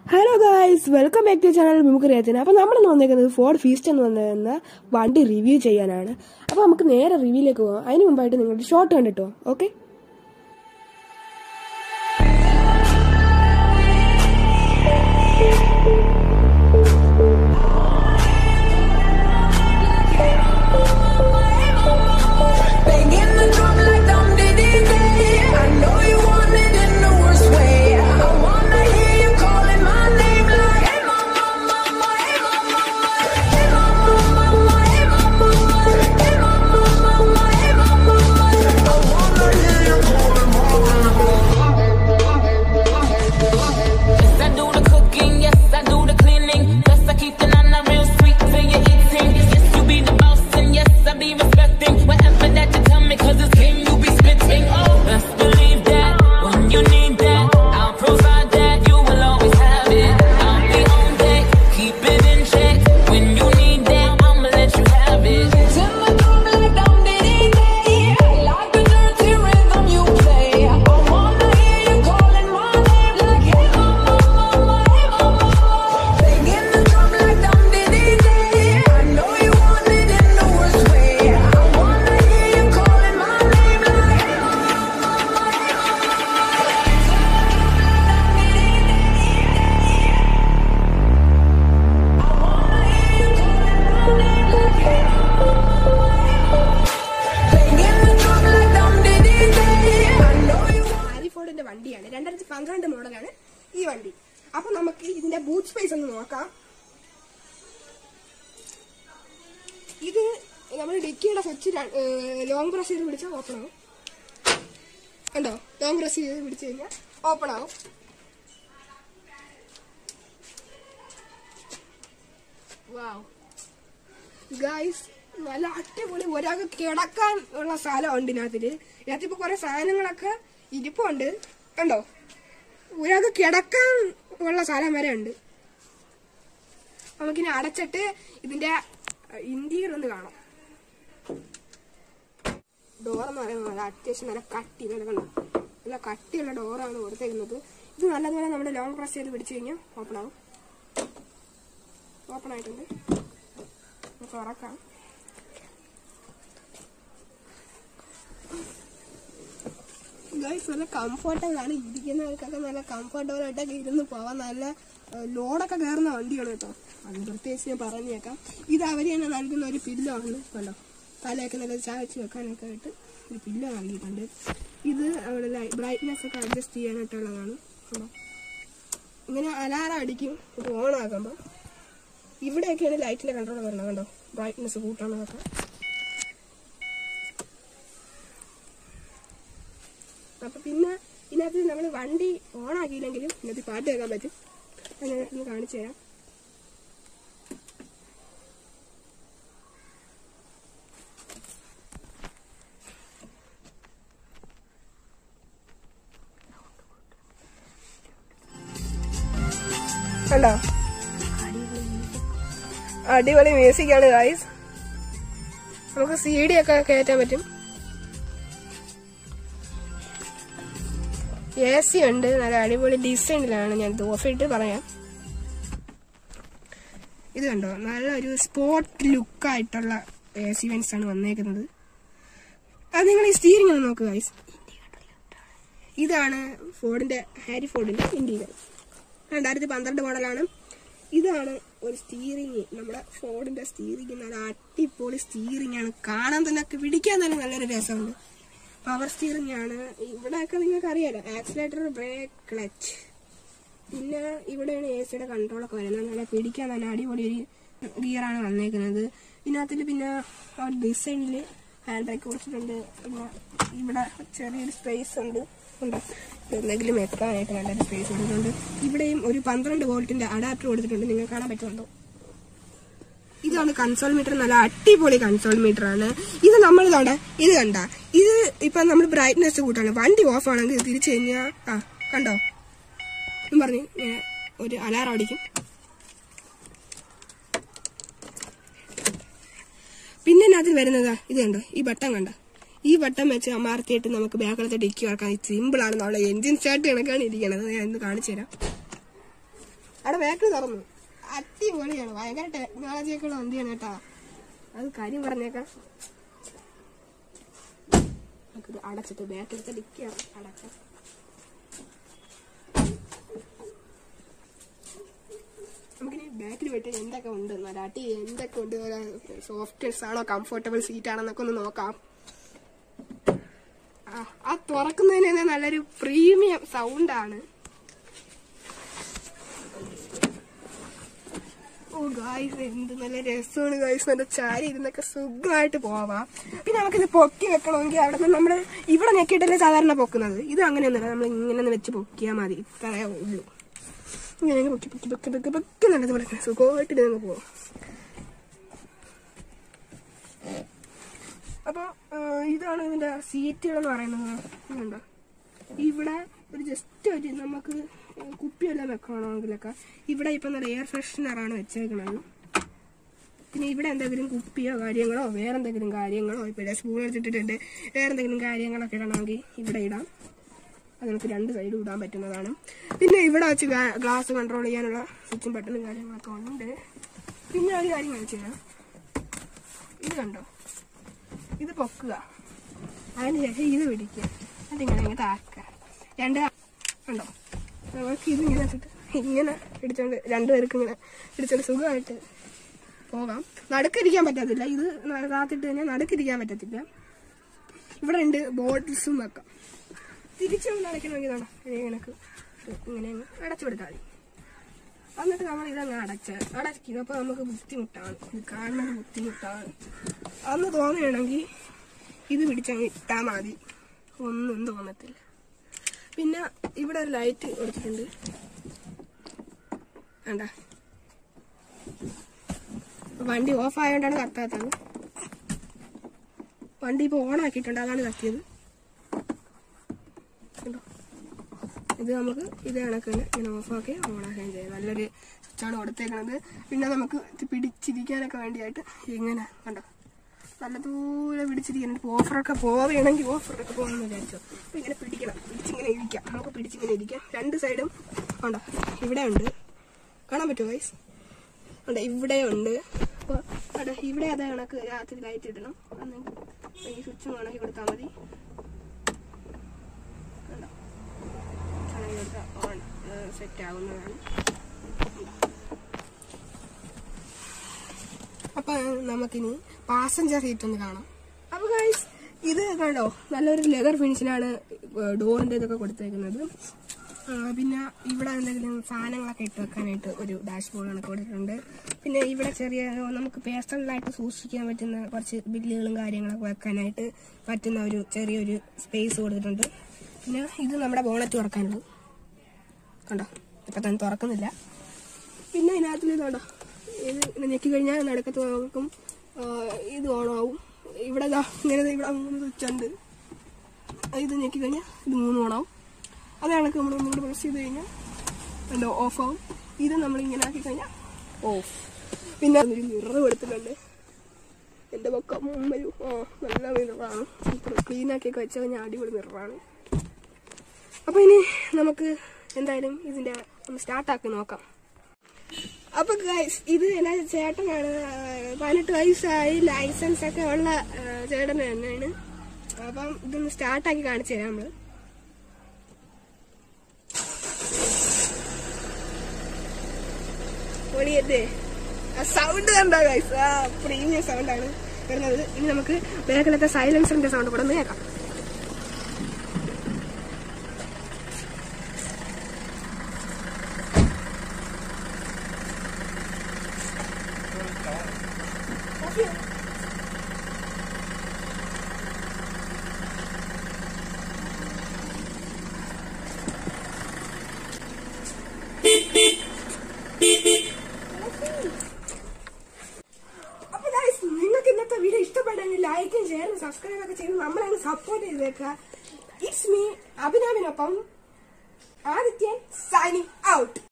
Hello guys welcome back to channel നമുക്ക് റിയാച്ചന അപ്പോൾ നമ്മൾ വന്നേക്കുന്നത് ഫോർഡ് ഫീസ്റ്റ് എന്ന് വന്നിരുന്ന വണ്ടി റിവ്യൂ ചെയ്യാനാണ് അപ്പോൾ നമുക്ക് നേരെ റിവ്യൂയിലേക്ക് പോകാം അതിന് മുമ്പായിട്ട് നിങ്ങളുടെ ഷോർട്ട് കണ്ടിട്ടോ okay Banging the drum like Dum Diddy Day. I know you want it in the worst way. I wanna hear you calling my name like, Hey mama, mama, hey mama, hey mama, mama, hey mama, hey mama, mama, hey mama. I wanna hear you calling my Yes, I do the cooking, yes, I do the cleaning. Yes, I keep the nana real sweet till you eating. Yes, you be the boss, and yes, I be respecting whatever that you tell me, cause it's game you be spitting. Oh, best believe that when you need that, I'll provide that. You will always have it. I'll be on deck, keep it in check. When you need that, I'ma let you have it. Turn the drum like Dum Diddy Day. Like the dirty rhythm you play. I wanna hear you calling my name like, Hey mama, mama, hey mama. Banging the drum like Dum Diddy Day. I know you want it in the worst way. I wanna hear you calling my name like, Hey mama, mama, hey Banging the drum like Dum Diddy Day. I know you ആരിഫോർഡിന്റെ വണ്ടിയാണ് രണ്ടായിരത്തി പന്ത്രണ്ട് മോഡലാണ് ഈ വണ്ടി അപ്പോൾ നമുക്ക് ഇതിന്റെ ബൂട്ട് സ്പേസ് ഒന്ന് നോക്കാം ഇത് നമ്മൾ ഡിക്കിയുടെ സ്വിച്ച് ലോങ് പ്രസ് ചെയ്ത് പിടിച്ചാൽ ഓപ്പൺ ആവും കണ്ടോ ലോങ് പ്രസ് ചെയ്ത് പിടിച്ചു കഴിഞ്ഞാൽ ഓപ്പൺ ആവും ഗൈസ് നല്ല അടിപൊളി ഒരാൾക്ക് കിടക്കാൻ ഉള്ള സ്ഥലമുണ്ട് ഇതിനകത്തില് ഇതിനകത്ത് ഇപ്പൊ കുറെ സാധനങ്ങളൊക്കെ ഇരിപ്പുണ്ട് കണ്ടോ ഒരാൾക്ക് കിടക്കാൻ ഉള്ള സ്ഥലം വരെ ഉണ്ട് നമുക്കിനി അടച്ചിട്ട് ഇതിന്റെ ഇന്ത്യയിൽ ഒന്ന് കാണാം ഡോറെന്ന് പറയുന്നത് നല്ല അത്യാവശ്യം നല്ല കട്ടി നല്ല കണ്ടോ നല്ല കട്ടിയുള്ള ഡോറാണ് കൊടുത്തേക്കുന്നത് ഇത് നല്ലതുപോലെ നമ്മുടെ ലോങ് പ്രസ് ചെയ്ത് പിടിച്ചു കഴിഞ്ഞാൽ ഓപ്പൺ ആവും ഓപ്പൺ ആയിട്ടുണ്ട് നമുക്ക് തുറക്കാം ഗൈസ് നല്ല കംഫർട്ടബിൾ ആണ് ഇരിക്കുന്നവർക്കൊക്കെ നല്ല കംഫർട്ടബിൾ ആയിട്ടൊക്കെ ഇരുന്ന് പോവാൻ നല്ല ലോഡൊക്കെ കയറുന്ന വണ്ടിയാണ് കേട്ടോ അത് പ്രത്യേകിച്ച് ഞാൻ പറഞ്ഞേക്കാം ഇത് അവർ തന്നെ നൽകുന്ന ഒരു പില്ലോ ആണ് കണ്ടോ തലയൊക്കെ നല്ല ചായച്ച് വെക്കാനൊക്കെ ആയിട്ട് ഒരു പില്ലോ നൽകിയിട്ടുണ്ട് ഇത് അവിടെ ബ്രൈറ്റ്നെസ് ഒക്കെ അഡ്ജസ്റ്റ് ചെയ്യാനായിട്ടുള്ളതാണ് കണ്ടോ ഇങ്ങനെ അലാറം അടിക്കും ഇത് ഓൺ ആക്കുമ്പോൾ ഇവിടെയൊക്കെയാണ് ലൈറ്റിലെ കൺട്രോൾ വരുന്നത് കണ്ടോ ബ്രൈറ്റ്നെസ് കൂട്ടണതൊക്കെ അപ്പൊ പിന്നെ ഇതിനകത്ത് നമ്മൾ വണ്ടി ഓൺ ആക്കിയില്ലെങ്കിലും ഇതിനകത്ത് പാട്ട് കേൾക്കാൻ പറ്റും അത് ഞാൻ ഒന്ന് കാണിച്ചു തരാം കണ്ടോ അടിപൊളി മ്യൂസിക് ആണ് ഗായ്സ് നമുക്ക് സി ഡി ഒക്കെ കയറ്റാൻ പറ്റും എ സി ഉണ്ട് നല്ല അടിപൊളി ഡിസൈനിലാണ് ഞാൻ ഇത് ഓഫിട്ട് പറയാം ഇത് കണ്ടോ നല്ല ഒരു സ്പോർട്ട് ലുക്കായിട്ടുള്ള എ സി വെൻസ് ആണ് വന്നേക്കുന്നത് അത് നിങ്ങൾ ഈ സ്റ്റീരിംഗ് ഒന്ന് നോക്കുക ഗൈസ് ഇതാണ് ഫോർഡിന്റെ ഹാരി ഫോർഡിന്റെ ഇന്റീരിയർ രണ്ടായിരത്തി പന്ത്രണ്ട് മോഡലാണ് ഇതാണ് ഒരു സ്റ്റീറിങ് നമ്മുടെ ഫോർഡിന്റെ സ്റ്റീറിങ് നല്ല അടിപൊളി സ്റ്റീറിംഗ് ആണ് കാണാൻ തന്നെ പിടിക്കാൻ തന്നെ നല്ലൊരു രസമുണ്ട് പവർ സ്റ്റിയറിംഗ് ആണ് ഇവിടെയൊക്കെ നിങ്ങൾക്ക് അറിയാലോ ആക്സിലേറ്റർ ബ്രേക്ക് ക്ലച്ച് പിന്നെ ഇവിടെയാണ് എ സിയുടെ കൺട്രോളൊക്കെ വരുന്നത് നല്ല പിടിക്കാൻ നല്ല അടിപൊളി ഒരു ഗിയറാണ് വന്നേക്കുന്നത് ഇതിനകത്തിൽ പിന്നെ ആ ഡിസൈനിൽ ഹാൻഡ് ബ്രേക്ക് കൊടുത്തിട്ടുണ്ട് പിന്നെ ഇവിടെ ചെറിയൊരു സ്പേസ് ഉണ്ട് ഉണ്ട് എന്തെങ്കിലും എത്താനായിട്ട് നല്ലൊരു സ്പേസ് കൊടുത്തിട്ടുണ്ട് ഇവിടെയും ഒരു പന്ത്രണ്ട് വോൾട്ടിന്റെ അഡാപ്റ്റർ കൊടുത്തിട്ടുണ്ട് നിങ്ങൾക്ക് കാണാൻ പറ്റുന്നുണ്ടോ ഇതാണ് കൺസോൾ മീറ്റർ നല്ല അടിപൊളി കൺസോൾ മീറ്റർ ആണ് ഇത് നമ്മൾ ഇതോടെ ഇത് കണ്ട ഇത് ഇപ്പൊ നമ്മൾ ബ്രൈറ്റ്നെസ് കൂട്ടാണ് വണ്ടി ഓഫ് ആണെങ്കിൽ തിരിച്ചു കഴിഞ്ഞാൽ ആ കണ്ടോ എന്ന് പറഞ്ഞു ഇങ്ങനെ ഒരു അലാറം അടിക്കും പിന്നെ അതിൽ വരുന്നതാ ഇത് കണ്ടോ ഈ ബട്ടൺ കണ്ട ഈ ബട്ടൺ വെച്ച് അമർത്തിയിട്ട് നമുക്ക് ബാക്കിലത്തെ ഡിക്കി വറക്കാൻ സിമ്പിൾ ആണ് നമ്മുടെ എഞ്ചിൻ സ്റ്റാർട്ട് കണക്കാണ് ഇരിക്കണത് ഞാൻ ഇന്ന് കാണിച്ചു തരാം അവിടെ ബാക്കിൽ തുറന്നു അടിപൊളിയാണ് ഭയങ്കര ടെക്നോളജി ഒക്കെ ഉള്ള വണ്ടിയാണ് കേട്ടാ അത് കാര്യം പറഞ്ഞേക്കാം നമുക്കിത് അടച്ചിട്ട് ബാക്കിലത്തെ ഡിക്കാണ് അടക്കാം നമുക്കിനി ബാക്കിൽ പോയിട്ട് എന്തൊക്കെ ഉണ്ട് മരാട്ടി എന്തൊക്കെ ഉണ്ട് സോഫ്റ്റ്വെയർസ് ആണോ കംഫർട്ടബിൾ സീറ്റ് ആണെന്നൊക്കെ ഒന്ന് നോക്കാം ആ, ആ തുറക്കുന്നതിന് തന്നെ നല്ലൊരു പ്രീമിയം സൗണ്ടാണ് ഓ ഗായ്സ് എന്ത് നല്ല രസമാണ് ഗായ്സ് നല്ല ചാരി ഇരുന്നൊക്കെ സുഖമായിട്ട് പോവാം പിന്നെ നമുക്കിത് പൊക്കി വെക്കണമെങ്കിൽ അവിടെ നിന്ന് നമ്മൾ ഇവിടെ ഞെക്കിയിട്ടല്ലേ സാധാരണ പൊക്കുന്നത് ഇത് അങ്ങനെയൊന്നുമില്ല നമ്മൾ ഇങ്ങനെ ഒന്ന് വെച്ച് പൊക്കിയാൽ മതി ഇത്രയേ ഉള്ളൂ ഇങ്ങനെ അങ്ങ് പൊക്കി പൊക്കി പൊക്കി പൊക്കി പൊക്കി നല്ലത് പോലെ സുഖമായിട്ട് ഇതിനങ്ങ് പോവാം അപ്പോൾ ഇതാണ് ഇതിന്റെ സീറ്റുകൾ എന്ന് പറയുന്നത് ഇതുണ്ടോ ഇവിടെ ഒരു ജസ്റ്റ് ഒരു നമുക്ക് കുപ്പിയെല്ലാം വെക്കണമെങ്കിലൊക്കെ ഇവിടെ ഇപ്പം നല്ല എയർ ഫ്രഷ്നറാണ് വെച്ചേക്കണത് പിന്നെ ഇവിടെ എന്തെങ്കിലും കുപ്പിയോ കാര്യങ്ങളോ വേറെ എന്തെങ്കിലും കാര്യങ്ങളോ ഇപ്പോൾ സ്പൂൺ എടുത്തിട്ടുണ്ട് വേറെ എന്തെങ്കിലും കാര്യങ്ങളൊക്കെ ഇടണമെങ്കിൽ ഇവിടെ ഇടാം അത് നമുക്ക് രണ്ട് സൈഡും ഇടാൻ പറ്റുന്നതാണ് പിന്നെ ഇവിടെ വെച്ച് ഗ്ലാസ് കൺട്രോൾ ചെയ്യാനുള്ള സ്വിച്ചും ബട്ടണും കാര്യങ്ങളൊക്കെ ഉണ്ട് പിന്നെ ഒരു കാര്യം കാണിച്ചു തരാം ഇത് കണ്ടോ ഇത് പൊക്കുക അതിന് ശേഷം ഇത് പിടിക്കുക അതിങ്ങനെ ഇങ്ങനെ താക്കുക രണ്ട് ഉണ്ടോ നമുക്ക് ഇതിങ്ങനെ വെച്ചിട്ട് ഇങ്ങനെ പിടിച്ചോണ്ട് രണ്ടുപേർക്ക് ഇങ്ങനെ പിടിച്ചോണ്ട് സുഖമായിട്ട് പോകാം നടുക്കിരിക്കാൻ പറ്റത്തില്ല ഇത് കാത്തിട്ട് കഴിഞ്ഞാൽ നടുക്കിരിക്കാൻ പറ്റത്തില്ല ഇവിടെ ഉണ്ട് ബോട്ടിൽസും വെക്കാം തിരിച്ചു കൊണ്ട് അടയ്ക്കണമെങ്കിൽ ഇതാണ് കണക്ക് ഇങ്ങനെ അങ്ങ് അടച്ചു കൊടുത്താൽ മതി എന്നിട്ട് നമ്മൾ ഇതങ്ങ് അടച്ച് അടയ്ക്കും അപ്പോൾ നമുക്ക് ബുദ്ധിമുട്ടാണ് ഇത് കാണുന്നത് ബുദ്ധിമുട്ടാണ് അന്ന് തോന്നുകയാണെങ്കിൽ ഇത് പിടിച്ചങ്ങ് ഇട്ടാൽ മതി ഒന്നും തോന്നത്തില്ല പിന്നെ ഇവിടെ ഒരു ലൈറ്റ് കൊടുത്തിട്ടുണ്ട് വേണ്ട വണ്ടി ഓഫ് ആയതുകൊണ്ടാണ് കത്താത്തത് വണ്ടി ഇപ്പോൾ ഓൺ ആക്കിയിട്ടുണ്ട് അതാണ് കത്തിയത് കണ്ടോ ഇത് നമുക്ക് ഇത് കണക്ക് തന്നെ ഇങ്ങനെ ഓഫാക്കി ഓണാക്കുകയും ചെയ്യാം നല്ലൊരു സ്വിച്ചാണ് കൊടുത്തേക്കണത് പിന്നെ നമുക്ക് ഇത് പിടിച്ചിരിക്കാനൊക്കെ വേണ്ടിയായിട്ട് ഇങ്ങനെ കണ്ടോ നല്ല ദൂരെ പിടിച്ചിരിക്കാൻ ഇപ്പോൾ ഓഫറൊക്കെ പോവുകയാണെങ്കിൽ ഓഫറൊക്കെ പോകണമെന്ന് വിചാരിച്ചോ അപ്പോൾ ഇങ്ങനെ പിടിക്കണം പിടിച്ചിങ്ങനെ ഇരിക്കാം നമുക്ക് പിടിച്ചിങ്ങനെ ഇരിക്കാം രണ്ട് സൈഡും ഉണ്ടോ ഇവിടെ ഉണ്ട് കാണാൻ പറ്റുമോ വൈസ് ഉണ്ട് ഇവിടെ ഉണ്ട് അപ്പോൾ അവിടെ ഇവിടെ അതേ കണക്ക് രാത്രി ലൈറ്റ് ഇടണം അന്നെങ്കിൽ ഈ സ്വിച്ചും കണക്കി കൊടുത്താൽ മതി കണ്ടോ കണക്കി കൊടുത്താൽ ഓൺ സെറ്റ് ആവുന്നതാണ് അപ്പൊ നമുക്കിനി പാസഞ്ചർ സീറ്റ് ഒന്ന് കാണാം അപ്പൊ ഗൈസ് ഇത് കണ്ടോ നല്ലൊരു ലെതർ ഫിനിഷിനാണ് ഡോറിന്റെ ഇതൊക്കെ കൊടുത്തേക്കുന്നത് ആ, പിന്നെ ഇവിടെ എന്തെങ്കിലും സാധനങ്ങളൊക്കെ ഇട്ട് വെക്കാനായിട്ട് ഒരു ഡാഷ് ബോർഡ് കണക്ക് കൊടുത്തിട്ടുണ്ട് പിന്നെ ഇവിടെ ചെറിയ നമുക്ക് പേഴ്സണലായിട്ട് സൂക്ഷിക്കാൻ പറ്റുന്ന കുറച്ച് ബില്ലുകളും കാര്യങ്ങളൊക്കെ വെക്കാനായിട്ട് പറ്റുന്ന ഒരു ചെറിയൊരു സ്പേസ് കൊടുത്തിട്ടുണ്ട് പിന്നെ ഇത് നമ്മുടെ ബോണറ്റ് തുറക്കാനുള്ളത് കണ്ടോ ഇപ്പം തന്നെ തുറക്കുന്നില്ല പിന്നെ ഇതിനകത്തിൽ ഇതുണ്ടോ ഇത് ഇങ്ങനെ ഞെക്കി കഴിഞ്ഞാൽ നടക്കത്ത് നോക്കും ഇത് ഓണാവും ഇവിടെ ദാ ഇങ്ങനെ ദേ ഇവിടെ മൂന്ന് സ്വിച്ച് ഉണ്ട് ഇത് ഞെക്കി കഴിഞ്ഞാൽ ഇത് മൂന്ന് ഓണാവും അത് കണക്ക് നമ്മൾ ഒന്നും കൂടി പ്രസ് ചെയ്ത് കഴിഞ്ഞാൽ എന്താ ഓഫ് ആവും ഇത് നമ്മൾ ഇങ്ങനെ ആക്കി കഴിഞ്ഞാൽ ഓഫ് പിന്നെ ഒരു മിറർ കൊടുത്തിട്ടുണ്ട് എൻ്റെ പക്കം ഒരു ആ നല്ല മിററാണ് സൂപ്പർ ക്ലീൻ ആക്കിയൊക്കെ വെച്ച് കഴിഞ്ഞാൽ അടിപൊളി മിററാണ് അപ്പോൾ ഇനി നമുക്ക് എന്തായാലും ഇതിൻ്റെ ഒന്ന് സ്റ്റാർട്ടാക്കി നോക്കാം അപ്പൊ ഗൈസ് ഇത് എന്റെ ചേട്ടനാണ് ആ, പതിനെട്ട് വയസ്സായി ലൈസൻസ് ഒക്കെ ഉള്ള ആ, ചേട്ടൻ തന്നെയാണ് അപ്പം ഇതൊന്ന് സ്റ്റാർട്ടാക്കി കാണിച്ചു തരാം നമ്മള് പൊളിയല്ലേ ആ സൗണ്ട് കണ്ടോ ഗൈസ് ആ പ്രീമിയം സൗണ്ട് ആണ് വരുന്നത് ഇനി നമുക്ക് ബാക്കിലത്തെ സൈലൻസറിന്റെ സൗണ്ട് കൂടെ ഒന്ന് കേൾക്കാം അപ്പൊ guys, നിങ്ങൾക്ക് ഇന്നത്തെ വീഡിയോ ഇഷ്ടപ്പെട്ടെങ്കിൽ ലൈക്കും ഷെയറും സബ്സ്ക്രൈബ് ഒക്കെ ചെയ്ത് നമ്മളെ സപ്പോർട്ട് ചെയ്തേക്കുക ഇറ്റ്സ് മീ അഭിനവിനൊപ്പം ആദിത്യൻ സൈനിങ് ഔട്ട്